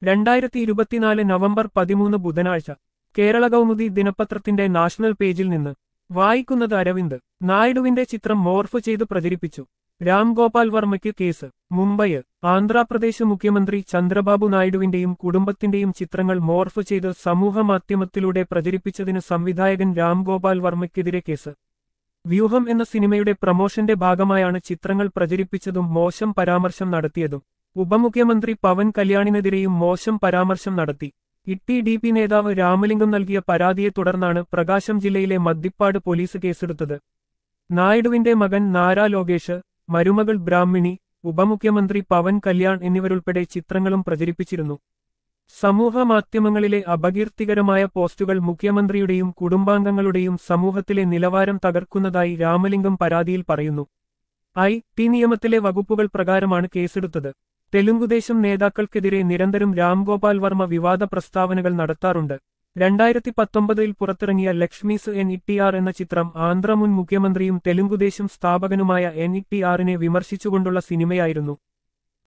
രണ്ടായിരത്തി ഇരുപത്തിനാല് നവംബർ പതിമൂന്ന് ബുധനാഴ്ച കേരള കൗമുദി ദിനപത്രത്തിന്റെ നാഷണൽ പേജിൽ നിന്ന് വായിക്കുന്നത് അരവിന്ദ് നായിഡുവിന്റെ ചിത്രം മോർഫ് ചെയ്ത് പ്രചരിപ്പിച്ചു രാംഗോപാൽ വർമ്മയ്ക്ക് കേസ് മുംബൈ ആന്ധ്രാപ്രദേശ് മുഖ്യമന്ത്രി ചന്ദ്രബാബു നായിഡുവിന്റെയും കുടുംബത്തിന്റെയും ചിത്രങ്ങൾ മോർഫ് ചെയ്ത് സമൂഹമാധ്യമത്തിലൂടെ പ്രചരിപ്പിച്ചതിന് സംവിധായകൻ രാംഗോപാൽ വർമ്മയ്ക്കെതിരെ കേസ് വ്യൂഹം എന്ന സിനിമയുടെ പ്രമോഷന്റെ ഭാഗമായാണ് ചിത്രങ്ങൾ പ്രചരിപ്പിച്ചതും മോശം പരാമർശം നടത്തിയതും ഉപമുഖ്യമന്ത്രി പവൻ കല്യാണിനെതിരെയും മോശം പരാമർശം നടത്തി ഇട്ടി ഡി പി നേതാവ് രാമലിംഗം നൽകിയ പരാതിയെ തുടർന്നാണ് പ്രകാശം ജില്ലയിലെ മദ്ദിപ്പാട് പോലീസ് കേസെടുത്തത് നായിഡുവിന്റെ മകൻ നാരാ ലോകേഷ് മരുമകൾ ബ്രാഹ്മിണി ഉപമുഖ്യമന്ത്രി പവൻ കല്യാൺ എന്നിവരുൾപ്പെടെ ചിത്രങ്ങളും പ്രചരിപ്പിച്ചിരുന്നു സമൂഹ മാധ്യമങ്ങളിലെ അപകീർത്തികരമായ പോസ്റ്റുകൾ മുഖ്യമന്ത്രിയുടെയും കുടുംബാംഗങ്ങളുടെയും സമൂഹത്തിലെ നിലവാരം തകർക്കുന്നതായി രാമലിംഗം പരാതിയിൽ പറയുന്നു ഐ ടി നിയമത്തിലെ വകുപ്പുകൾ പ്രകാരമാണ് കേസെടുത്തത് തെലുങ്കുദേശം നേതാക്കൾക്കെതിരെ നിരന്തരം രാംഗോപാൽ വർമ്മ വിവാദ പ്രസ്താവനകൾ നടത്താറുണ്ട് രണ്ടായിരത്തി പത്തൊമ്പതിൽ പുറത്തിറങ്ങിയ Lakshmi's N E T R എന്ന ചിത്രം ആന്ധ്ര മുൻ മുഖ്യമന്ത്രിയും തെലുങ്കുദേശം സ്ഥാപകനുമായ എൻ ഇ ടി ആറിനെ വിമർശിച്ചുകൊണ്ടുള്ള സിനിമയായിരുന്നു